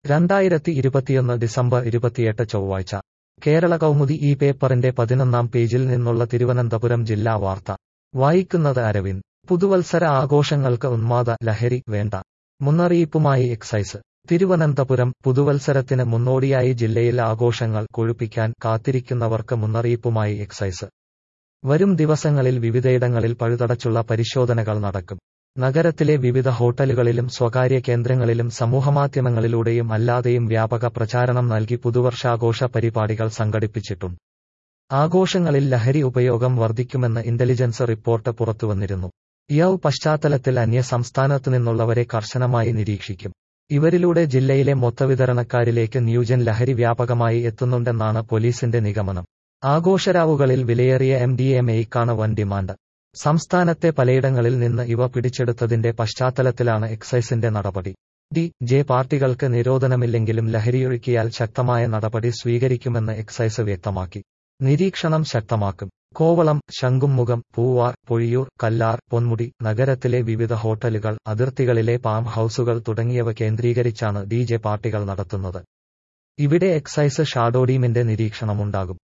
രണ്ടായിരത്തി ഇരുപത്തിയൊന്ന് ഡിസംബർ ഇരുപത്തിയെട്ട് ചൊവ്വാഴ്ച കേരള കൗമുദി ഈ പേപ്പറിന്റെ പതിനൊന്നാം പേജിൽ നിന്നുള്ള തിരുവനന്തപുരം ജില്ലാ വാർത്ത വായിക്കുന്നത് അരവിന്ദ് പുതുവത്സര ആഘോഷങ്ങൾക്ക് ഉന്മാദ ലഹരി വേണ്ട മുന്നറിയിപ്പുമായി എക്സൈസ് തിരുവനന്തപുരം പുതുവത്സരത്തിന് മുന്നോടിയായി ജില്ലയിൽ ആഘോഷങ്ങൾ കൊഴുപ്പിക്കാൻ കാത്തിരിക്കുന്നവർക്ക് മുന്നറിയിപ്പുമായി എക്സൈസ് വരും ദിവസങ്ങളിൽ വിവിധയിടങ്ങളിൽ പഴുതടച്ചുള്ള പരിശോധനകൾ നടക്കും നഗരത്തിലെ വിവിധ ഹോട്ടലുകളിലും സ്വകാര്യ കേന്ദ്രങ്ങളിലും സമൂഹമാധ്യമങ്ങളിലൂടെയും അല്ലാതെയും വ്യാപക പ്രചാരണം നൽകി പുതുവർഷാഘോഷ പരിപാടികൾ സംഘടിപ്പിച്ചിട്ടുണ്ട് ആഘോഷങ്ങളിൽ ലഹരി ഉപയോഗം വർദ്ധിക്കുമെന്ന് ഇന്റലിജൻസ് റിപ്പോർട്ട് പുറത്തുവന്നിരുന്നു ഇയാൾ പശ്ചാത്തലത്തിൽ അന്യ സംസ്ഥാനത്തു നിന്നുള്ളവരെ കർശനമായി നിരീക്ഷിക്കും ഇവരിലൂടെ ജില്ലയിലെ മൊത്തവിതരണക്കാരിലേക്ക് ന്യൂജൻ ലഹരി വ്യാപകമായി എത്തുന്നുണ്ടെന്നാണ് പോലീസിന്റെ നിഗമനം ആഘോഷരാവുകളിൽ വിലയേറിയ എം ഡി എം എയ്ക്കാണ് വൻ ഡിമാൻഡ് സംസ്ഥാനത്തെ പലയിടങ്ങളിൽ നിന്ന് ഇവ പിടിച്ചെടുത്തതിന്റെ പശ്ചാത്തലത്തിലാണ് എക്സൈസിന്റെ നടപടി ഡി ജെ പാർട്ടികൾക്ക് നിരോധനമില്ലെങ്കിലും ലഹരിയൊഴുക്കിയാൽ ശക്തമായ നടപടി സ്വീകരിക്കുമെന്ന് എക്സൈസ് വ്യക്തമാക്കി നിരീക്ഷണം ശക്തമാക്കും കോവളം ശംഖുമുഖം പൂവാർ പൊഴിയൂർ കല്ലാർ പൊന്മുടി നഗരത്തിലെ വിവിധ ഹോട്ടലുകൾ അതിർത്തികളിലെ പാം ഹൌസുകൾ തുടങ്ങിയവ കേന്ദ്രീകരിച്ചാണ് ഡി ജെ പാർട്ടികൾ നടത്തുന്നത് ഇവിടെ എക്സൈസ് ഷാഡോ ടീമിന്റെ നിരീക്ഷണമുണ്ടാകും